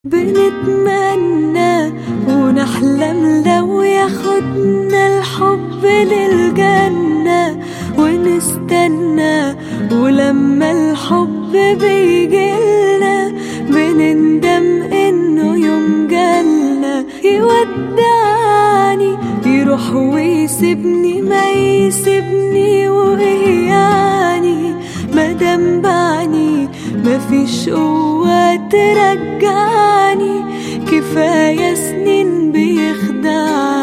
بنتمنى ونحلم لو ياخدنا الحب للجنة ونستنى ولما الحب بيجيلنا بنندم انه يوم جالنا يودعني يروح ويسيبني ما يسيبني وايه يعني مادام بعني مفيش قوة ترجعني كفاية سنين بيخدعني